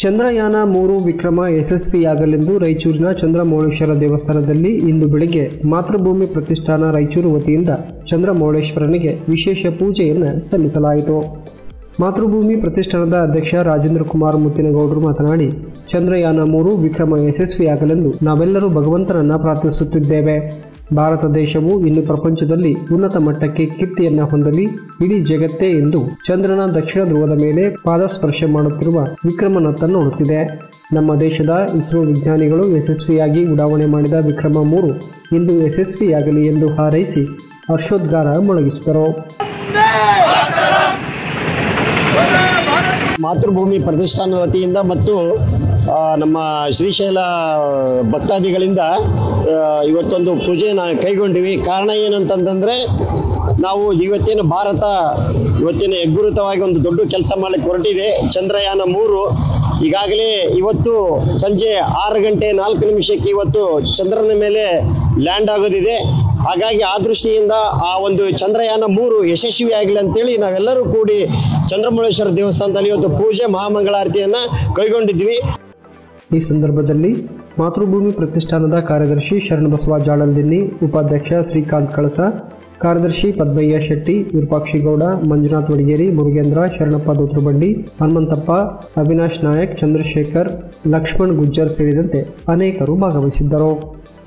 ಚಂದ್ರಯಾನ ಮೂರು ವಿಕ್ರಮ ಯಶಸ್ವಿಯಾಗಲೆಂದು ರಾಯಚೂರಿನ ಚಂದ್ರಮೌಳೇಶ್ವರ ದೇವಸ್ಥಾನದಲ್ಲಿ ಇಂದು ಬೆಳಗ್ಗೆ ಮಾತೃಭೂಮಿ ಪ್ರತಿಷ್ಠಾನ ರಾಯಚೂರು ವತಿಯಿಂದ ಚಂದ್ರಮೌಳೇಶ್ವರನಿಗೆ ವಿಶೇಷ ಪೂಜೆಯನ್ನು ಸಲ್ಲಿಸಲಾಯಿತು ಮಾತೃಭೂಮಿ ಪ್ರತಿಷ್ಠಾನದ ಅಧ್ಯಕ್ಷ ರಾಜೇಂದ್ರ ಕುಮಾರ್ ಮುತ್ತಿನಗೌಡರು ಮಾತನಾಡಿ ಚಂದ್ರಯಾನ ಮೂರು ವಿಕ್ರಮ ಯಶಸ್ವಿಯಾಗಲೆಂದು ನಾವೆಲ್ಲರೂ ಭಗವಂತನನ್ನ ಪ್ರಾರ್ಥಿಸುತ್ತಿದ್ದೇವೆ ಭಾರತ ದೇಶವು ಇನ್ನು ಪ್ರಪಂಚದಲ್ಲಿ ಉನ್ನತ ಮಟ್ಟಕ್ಕೆ ಕೀರ್ತಿಯನ್ನ ಹೊಂದಲಿ ಇಡೀ ಜಗತ್ತೇ ಎಂದು ಚಂದ್ರನ ದಕ್ಷಿಣ ಧ್ರುವದ ಮೇಲೆ ಪಾದಸ್ಪರ್ಶ ಮಾಡುತ್ತಿರುವ ವಿಕ್ರಮನತ್ತ ನೋಡುತ್ತಿದೆ ನಮ್ಮ ದೇಶದ ಇಸ್ರೋ ವಿಜ್ಞಾನಿಗಳು ಯಶಸ್ವಿಯಾಗಿ ಉಡಾವಣೆ ಮಾಡಿದ ವಿಕ್ರಮ ಮೂರು ಇಂದು ಯಶಸ್ವಿಯಾಗಲಿ ಎಂದು ಹಾರೈಸಿ ಹರ್ಷೋದ್ಗಾರ ಮೊಳಗಿಸಿದರು ಮಾತೃಭೂಮಿ ಪ್ರತಿಷ್ಠಾನ ವತಿಯಿಂದ ಮತ್ತು ಆ, ನಮ್ಮ ಶ್ರೀಶೈಲ ಭಕ್ತಾದಿಗಳಿಂದ ಆ, ಇವತ್ತೊಂದು ಪೂಜೆನ ಕೈಗೊಂಡಿವಿ ಕಾರಣ ಏನಂತಂತಂದರೆ ನಾವು ಇವತ್ತೇನು ಭಾರತ ಇವತ್ತಿನ ಹೆಗ್ಗುರುತವಾಗಿ ಒಂದು ದೊಡ್ಡ ಕೆಲಸ ಮಾಡಲಿಕ್ಕೆ ಹೊರಟಿದೆ ಚಂದ್ರಯಾನ ಮೂರು ಈಗಾಗಲೇ ಇವತ್ತು ಸಂಜೆ ಆರು ಗಂಟೆ ನಾಲ್ಕು ನಿಮಿಷಕ್ಕೆ ಇವತ್ತು ಚಂದ್ರನ ಮೇಲೆ ಲ್ಯಾಂಡ್ ಆಗೋದಿದೆ ಹಾಗಾಗಿ ಆ ದೃಷ್ಟಿಯಿಂದ ಆ ಒಂದು ಚಂದ್ರಯಾನ ಮೂರು ಯಶಸ್ವಿಯಾಗಲಿ ಅಂತೇಳಿ ನಾವೆಲ್ಲರೂ ಕೂಡಿ ಚಂದ್ರಮೌಳೇಶ್ವರ ದೇವಸ್ಥಾನದಲ್ಲಿ ಇವತ್ತು ಪೂಜೆ ಮಹಾಮಂಗಳಾರತಿಯನ್ನು ಕೈಗೊಂಡಿದ್ವಿ ಈ ಸಂದರ್ಭದಲ್ಲಿ ಮಾತೃಭೂಮಿ ಪ್ರತಿಷ್ಠಾನದ ಕಾರ್ಯದರ್ಶಿ ಶರಣಬಸವ ಜಾಳಲ್ದಿನ್ನಿ ಉಪಾಧ್ಯಕ್ಷ ಶ್ರೀಕಾಂತ್ ಕಳಸ ಕಾರ್ಯದರ್ಶಿ ಪದ್ಮಯ್ಯ ಶೆಟ್ಟಿ ವಿರೂಪಾಕ್ಷಿಗೌಡ ಮಂಜುನಾಥ್ ವಡಿಗೇರಿ ಮುರುಗೇಂದ್ರ ಶರಣಪ್ಪ ದೋತ್ರಬಂಡಿ ಹನುಮಂತಪ್ಪ ಅವಿನಾಶ್ ನಾಯಕ್ ಚಂದ್ರಶೇಖರ್ ಲಕ್ಷ್ಮಣ್ ಗುಜ್ಜರ್ ಸೇರಿದಂತೆ ಅನೇಕರು ಭಾಗವಹಿಸಿದ್ದರು